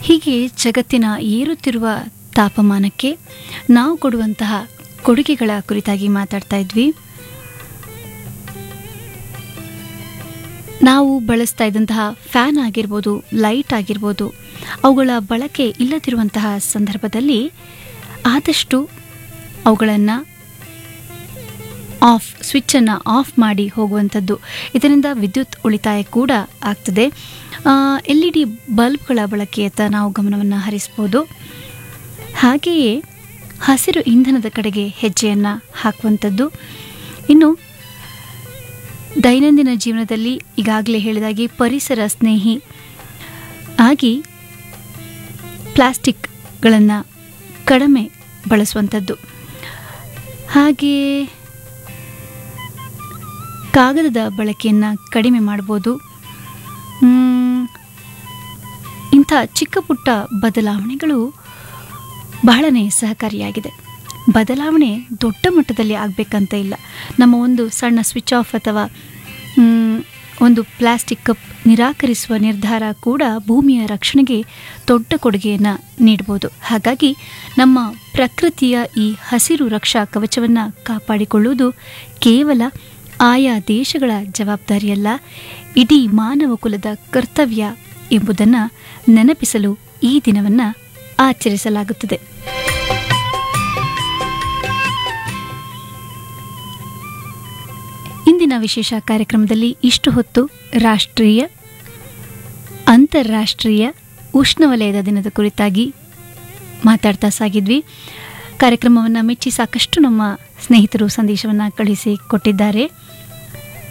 ಹೀಗೆ ಜಗತ್ತಿನ ಏರುತ್ತಿರುವ ತಾಪಮಾನಕ್ಕೆ ನಾವು ಕೊಡುವಂತಹ ಕೊಡುಗೆಗಳ ಕುರಿತಾಗಿ ಮಾತಾಡ್ತಾ ಇದ್ವಿ ನಾವು ಬಳಸ್ತಾ ಇದ್ದಂತಹ ಫ್ಯಾನ್ ಆಗಿರ್ಬೋದು ಲೈಟ್ ಆಗಿರ್ಬೋದು ಅವುಗಳ ಬಳಕೆ ಇಲ್ಲದಿರುವಂತಹ ಸಂದರ್ಭದಲ್ಲಿ ಆದಷ್ಟು ಅವುಗಳನ್ನು ಆಫ್ ಸ್ವಿಚ್ಚನ್ನು ಆಫ್ ಮಾಡಿ ಹೋಗುವಂಥದ್ದು ಇದರಿಂದ ವಿದ್ಯುತ್ ಉಳಿತಾಯ ಕೂಡ ಆಗ್ತದೆ ಎಲ್ ಇ ಡಿ ಬಲ್ಬ್ಗಳ ಬಳಕೆಯತ್ತ ನಾವು ಗಮನವನ್ನು ಹರಿಸ್ಬೋದು ಹಾಗೆಯೇ ಹಸಿರು ಇಂಧನದ ಕಡೆಗೆ ಹೆಜ್ಜೆಯನ್ನು ಹಾಕುವಂಥದ್ದು ಇನ್ನು ದೈನಂದಿನ ಜೀವನದಲ್ಲಿ ಈಗಾಗಲೇ ಹೇಳಿದಾಗೆ ಪರಿಸರ ಸ್ನೇಹಿ ಆಗಿ ಪ್ಲಾಸ್ಟಿಕ್ಗಳನ್ನು ಕಡಿಮೆ ಬಳಸುವಂಥದ್ದು ಹಾಗೆಯೇ ಕಾಗದದ ಬಳಕೆಯನ್ನು ಕಡಿಮೆ ಮಾಡ್ಬೋದು ಮ್, ಇಂಥ ಚಿಕ್ಕ ಪುಟ್ಟ ಬದಲಾವಣೆಗಳು ಬಹಳನೇ ಸಹಕಾರಿಯಾಗಿದೆ ಬದಲಾವಣೆ ದೊಡ್ಡ ಮಟ್ಟದಲ್ಲಿ ಆಗಬೇಕಂತ ಇಲ್ಲ ನಮ್ಮ ಒಂದು ಸಣ್ಣ ಸ್ವಿಚ್ ಆಫ್ ಅಥವಾ ಮ್, ಒಂದು ಪ್ಲಾಸ್ಟಿಕ್ ಕಪ್ ನಿರಾಕರಿಸುವ ನಿರ್ಧಾರ ಕೂಡ ಭೂಮಿಯ ರಕ್ಷಣೆಗೆ ದೊಡ್ಡ ಕೊಡುಗೆಯನ್ನು ನೀಡ್ಬೋದು ಹಾಗಾಗಿ ನಮ್ಮ ಪ್ರಕೃತಿಯ ಈ ಹಸಿರು ರಕ್ಷಾ ಕವಚವನ್ನು ಕಾಪಾಡಿಕೊಳ್ಳುವುದು ಕೇವಲ ಆಯಾ ದೇಶಗಳ ಜವಾಬ್ದಾರಿಯಲ್ಲ ಇಡೀ ಮಾನವ ಕುಲದ ಕರ್ತವ್ಯ ಎಂಬುದನ್ನು ನೆನಪಿಸಲು ಈ ದಿನವನ್ನು ಆಚರಿಸಲಾಗುತ್ತದೆ ಇಂದಿನ ವಿಶೇಷ ಕಾರ್ಯಕ್ರಮದಲ್ಲಿ ಇಷ್ಟು ಹೊತ್ತು ರಾಷ್ಟ್ರೀಯ ಅಂತಾರಾಷ್ಟ್ರೀಯ ಉಷ್ಣವಲಯದ ದಿನದ ಕುರಿತಾಗಿ ಮಾತಾಡ್ತಾ ಸಾಗಿದ್ವಿ ಕಾರ್ಯಕ್ರಮವನ್ನು ಮೆಚ್ಚಿ ಸಾಕಷ್ಟು ನಮ್ಮ ಸ್ನೇಹಿತರು ಸಂದೇಶವನ್ನು ಕಳಿಸಿ ಕೊಟ್ಟಿದ್ದಾರೆ